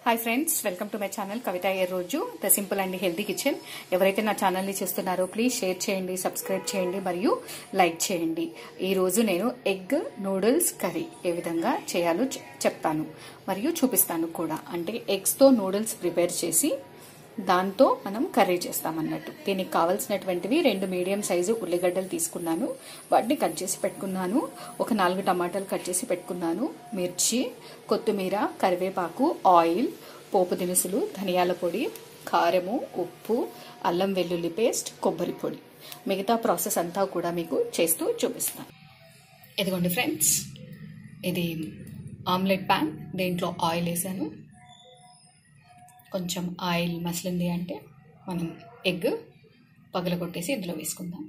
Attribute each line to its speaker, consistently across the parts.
Speaker 1: hi friends welcome to my channel Kavitha ఏ రోజు the simple and healthy kitchen ఎవరైతే నా ఛానల్ని చూస్తున్నారో ప్లీజ్ షేర్ చేయండి సబ్స్క్రైబ్ చేయండి మరియు లైక్ చేయండి ఈ రోజు నేను ఎగ్ నూడిల్స్ కర్రీ ఏ విధంగా చేయాలో చె- చెప్తాను మరియు చూపిస్తాను కూడా అంటే ఎగ్స్తో నూడిల్స్ ప్రిపేర్ చేసి దాంతో మనం కర్రీ చేస్తామన్నట్టు దీనికి కావాల్సినటువంటివి రెండు మీడియం సైజు ఉల్లిగడ్డలు తీసుకున్నాను వాటిని కట్ చేసి పెట్టుకున్నాను ఒక నాలుగు టమాటాలు కట్ చేసి పెట్టుకున్నాను మిర్చి కొత్తిమీర కరివేపాకు ఆయిల్ పోపు దినుసులు ధనియాల పొడి కారము ఉప్పు అల్లం వెల్లుల్లి పేస్ట్ కొబ్బరి పొడి మిగతా ప్రాసెస్ అంతా కూడా మీకు చేస్తూ చూపిస్తాను ఇదిగోండి ఫ్రెండ్స్ ఇది ఆమ్లెట్ ప్యాన్ దీంట్లో ఆయిల్ వేసాను కొంచెం ఆయిల్ మసిలింది అంటే మనం ఎగ్ పగలగొట్టేసి ఇందులో వేసుకుందాం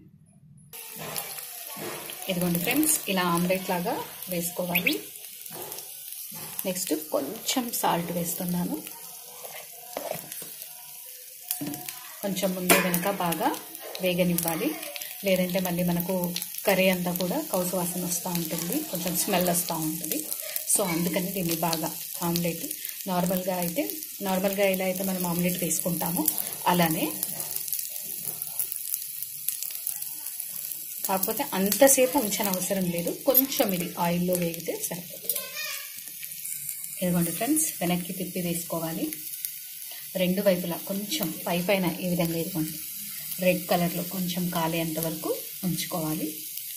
Speaker 1: ఇదిగోండి ఫ్రెండ్స్ ఇలా ఆమ్లెట్ లాగా వేసుకోవాలి నెక్స్ట్ కొంచెం సాల్ట్ వేస్తున్నాను కొంచెం ముందు వెనక బాగా వేగనివ్వాలి లేదంటే మళ్ళీ మనకు కర్రీ అంతా కూడా కౌసు వాసన వస్తూ ఉంటుంది కొంచెం స్మెల్ వస్తూ ఉంటుంది సో అందుకని దీన్ని బాగా ఆమ్లెట్ నార్మల్గా అయితే నార్మల్గా ఎలా అయితే మనం ఆమ్లెట్ వేసుకుంటామో అలానే కాకపోతే అంతసేపు ఉంచని అవసరం లేదు కొంచెం ఇది ఆయిల్లో వేగితే సరిపోతుంది ఇదిగోండి ఫ్రెండ్స్ వెనక్కి తిప్పి వేసుకోవాలి రెండు వైపులా కొంచెం పై పైన ఈ విధంగా ఇదిగోండి రెడ్ కలర్లో కొంచెం కాలేంత వరకు ఉంచుకోవాలి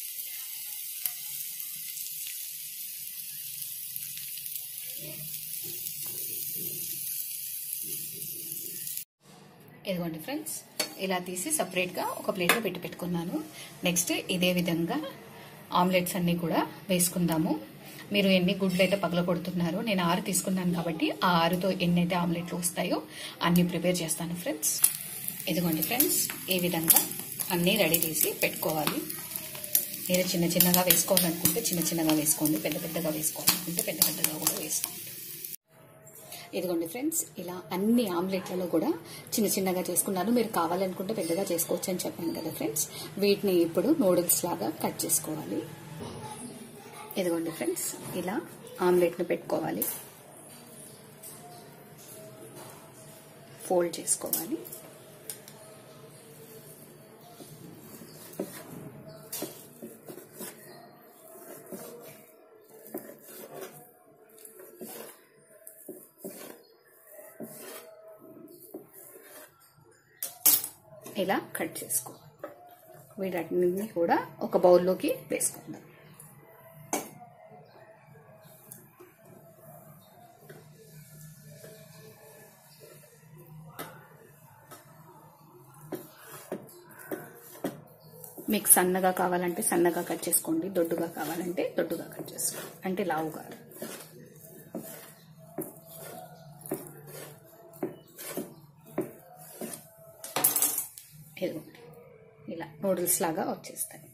Speaker 1: ఇదిగోండి ఫ్రెండ్స్ ఇలా తీసి సపరేట్గా ఒక ప్లేట్లో పెట్టి పెట్టుకున్నాను నెక్స్ట్ ఇదే విధంగా ఆమ్లెట్స్ అన్నీ కూడా వేసుకుందాము మీరు ఎన్ని గుడ్లు అయితే పగల కొడుతున్నారో నేను ఆరు తీసుకున్నాను కాబట్టి ఆ ఆరుతో ఎన్నైతే ఆమ్లెట్లు వస్తాయో అన్ని ప్రిపేర్ చేస్తాను ఫ్రెండ్స్ ఇదిగోండి ఫ్రెండ్స్ ఈ విధంగా అన్నీ రెడీ చేసి పెట్టుకోవాలి మీరు చిన్న చిన్నగా వేసుకోవాలనుకుంటే చిన్న చిన్నగా వేసుకోండి పెద్ద పెద్దగా వేసుకోవాలనుకుంటే పెద్ద పెద్దగా కూడా వేసుకోండి ఇదిగోండి ఫ్రెండ్స్ ఇలా అన్ని ఆమ్లెట్లలో కూడా చిన్న చిన్నగా చేసుకున్నాను మీరు కావాలనుకుంటే పెద్దగా చేసుకోవచ్చు అని చెప్పాను కదా ఫ్రెండ్స్ వీటిని ఇప్పుడు నూడిల్స్ లాగా కట్ చేసుకోవాలి ఇదిగోండి ఫ్రెండ్స్ ఇలా ఆమ్లెట్ను పెట్టుకోవాలి ఫోల్డ్ చేసుకోవాలి ఇలా కట్ చేసుకోవాలి వీటన్నిటిని కూడా ఒక బౌల్లోకి వేసుకుందాం మీకు సన్నగా కావాలంటే సన్నగా కట్ చేసుకోండి దొడ్డుగా కావాలంటే దొడ్డుగా కట్ చేసుకోండి అంటే లావుగా ఇదిగోండి ఇలా నూడిల్స్ లాగా వచ్చేస్తాయి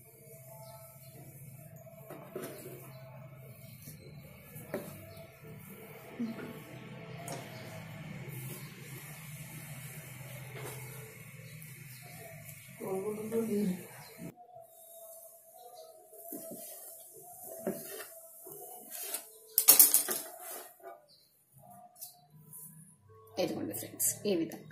Speaker 1: ఇదిగోండి ఫ్రెండ్స్ ఈ విధంగా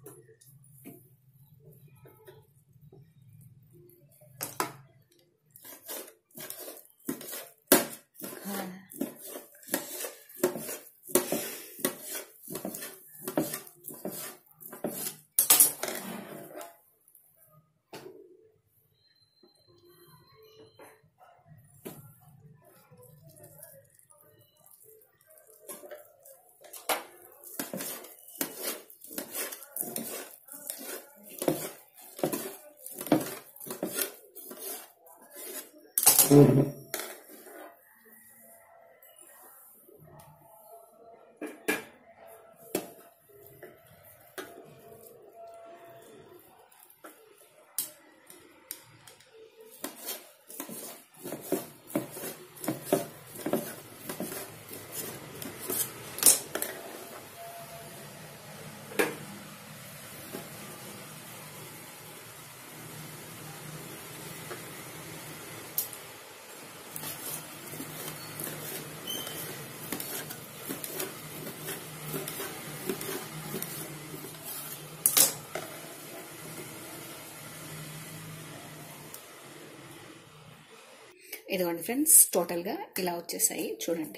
Speaker 1: ఇదిగోండి ఫ్రెండ్స్ టోటల్గా ఇలా వచ్చేసాయి చూడండి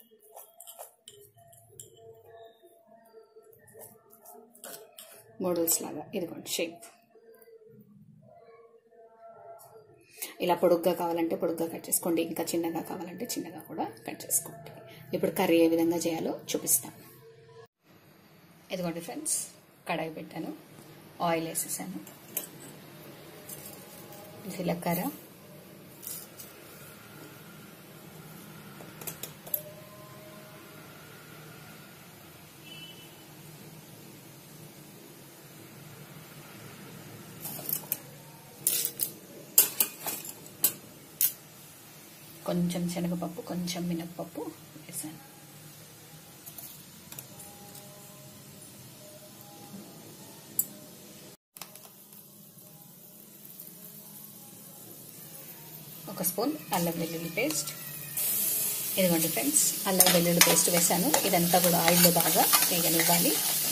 Speaker 1: మోడల్స్ లాగా ఇదిగోండి షేప్ ఇలా పొడుగ్గా కావాలంటే పొడుగ్గా కట్ చేసుకోండి ఇంకా చిన్నగా కావాలంటే చిన్నగా కూడా కట్ చేసుకోండి ఇప్పుడు కర్రీ ఏ విధంగా చేయాలో చూపిస్తాను ఇదిగోండి ఫ్రెండ్స్ కడాయి పెట్టాను ఆయిల్ వేసేసాను జీలకర్ర కొంచెం శనగపప్పు కొంచెం మినప్పప్పు వేసాను ఒక స్పూన్ అల్లం వెల్లుల్లి పేస్ట్ ఇదిగోండి ఫ్రెండ్స్ అల్లం వెల్లుల్లి పేస్ట్ వేసాను ఇదంతా కూడా ఆయిల్లో బాగా వేగనివ్వాలి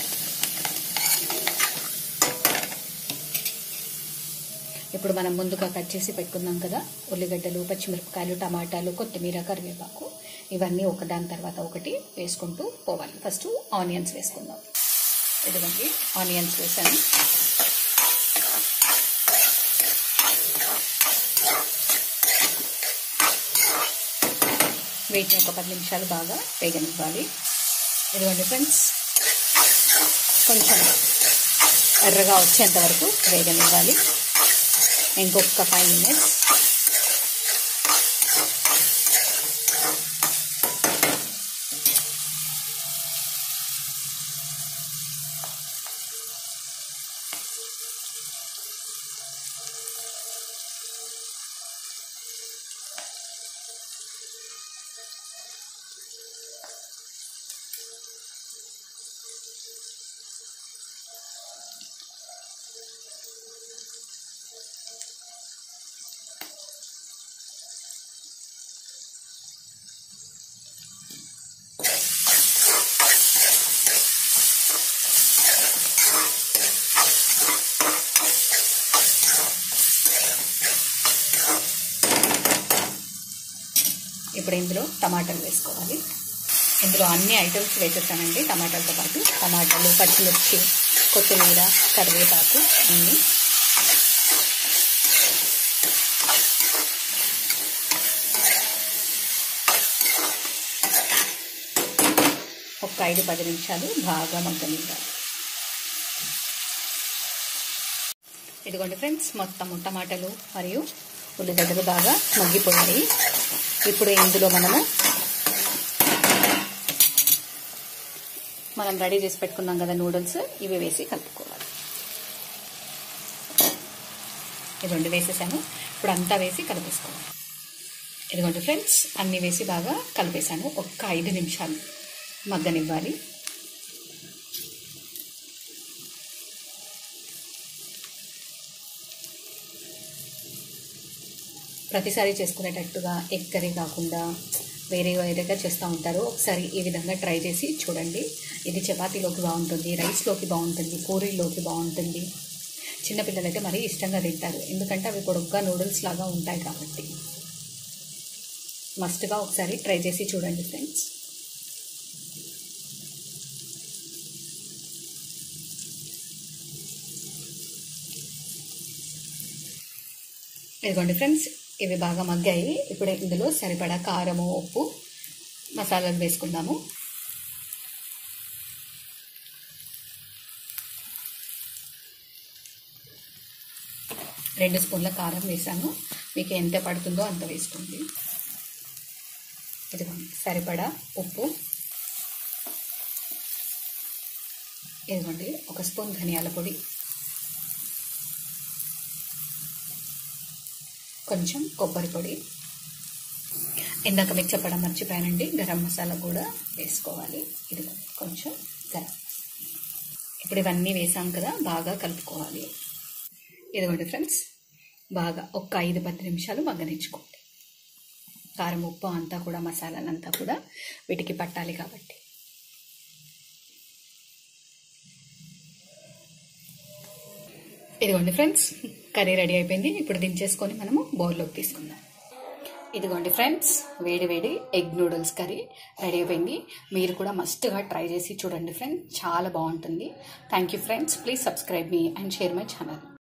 Speaker 1: ఇప్పుడు మనం ముందుగా కట్ చేసి పెట్టుకున్నాం కదా ఉల్లిగడ్డలు పచ్చిమిరపకాయలు టమాటాలు కొత్తిమీర కరివేపాకు ఇవన్నీ ఒకదాని తర్వాత ఒకటి వేసుకుంటూ పోవాలి ఫస్ట్ ఆనియన్స్ వేసుకుందాం ఇదిగోండి ఆనియన్స్ వేసాను వీటిని ఒక పది నిమిషాలు బాగా వేగనివ్వాలి ఇదిగోండి ఫ్రెండ్స్ కొంచెం ఎర్రగా వచ్చేంత వరకు వేగనివ్వాలి ఇంకొక ఫైవ్ మినిట్స్ ఇప్పుడు ఇందులో టమాటాలు వేసుకోవాలి ఇందులో అన్ని ఐటమ్స్ వేసేసానండి టమాటాలతో పాటు టమాటాలు పచ్చిమిర్చి కొత్తిమీర కరివేపాకు అన్నీ ఒక ఐదు పది నిమిషాలు బాగా మగ్గనివ్వాలి ఇదిగోండి ఫ్రెండ్స్ మొత్తం టమాటాలు మరియు ఉల్లిగడ్డలు బాగా మగ్గిపోయాయి ఇప్పుడు ఇందులో మనము మనం రెడీ చేసి పెట్టుకున్నాం కదా నూడిల్స్ ఇవి వేసి కలుపుకోవాలి ఇదిగోండి వేసేసాను ఇప్పుడు అంతా వేసి కలిపేసుకోవాలి ఇదిగోండి ఫ్రెండ్స్ అన్నీ వేసి బాగా కలిపేసాను ఒక్క ఐదు నిమిషాలు మగ్గనివ్వాలి ప్రతిసారి చేసుకునేటట్టుగా ఎగ్ కర్రీ కాకుండా వేరే వేరేగా చేస్తూ ఉంటారు ఒకసారి ఈ విధంగా ట్రై చేసి చూడండి ఇది చపాతీలోకి బాగుంటుంది రైస్లోకి బాగుంటుంది పూరీలోకి బాగుంటుంది చిన్నపిల్లలైతే మరీ ఇష్టంగా తింటారు ఎందుకంటే అవి పొడుగ్గా నూడిల్స్ లాగా ఉంటాయి కాబట్టి మస్ట్గా ఒకసారి ట్రై చేసి చూడండి ఫ్రెండ్స్ ఇదిగోండి ఫ్రెండ్స్ ఇవి బాగా మగ్గాయి ఇప్పుడు ఇందులో సరిపడా కారము ఉప్పు మసాలాలు వేసుకుందాము రెండు స్పూన్ల కారం వేసాను మీకు ఎంత పడుతుందో అంత వేసుకోండి ఇదిగోండి సరిపడా ఉప్పు ఇదిగోండి ఒక స్పూన్ ధనియాల పొడి కొంచెం కొబ్బరి పొడి ఇందాక మీకు చెప్పడం మర్చిపోయానండి గరం మసాలా కూడా వేసుకోవాలి ఇది కొంచెం గరం ఇప్పుడు ఇవన్నీ వేసాం కదా బాగా కలుపుకోవాలి ఇదిగోండి ఫ్రెండ్స్ బాగా ఒక ఐదు పది నిమిషాలు మగ్గనించుకోండి కారం ఉప్పు అంతా కూడా మసాలాలంతా కూడా వీటికి పట్టాలి కాబట్టి ఇదిగోండి ఫ్రెండ్స్ కర్రీ రెడీ అయిపోయింది ఇప్పుడు దించేసుకొని మనము బౌల్లోకి తీసుకుందాం ఇదిగోండి ఫ్రెండ్స్ వేడి వేడి ఎగ్ నూడిల్స్ కర్రీ రెడీ అయిపోయింది మీరు కూడా మస్ట్గా ట్రై చేసి చూడండి ఫ్రెండ్స్ చాలా బాగుంటుంది thank you friends please subscribe me and share my channel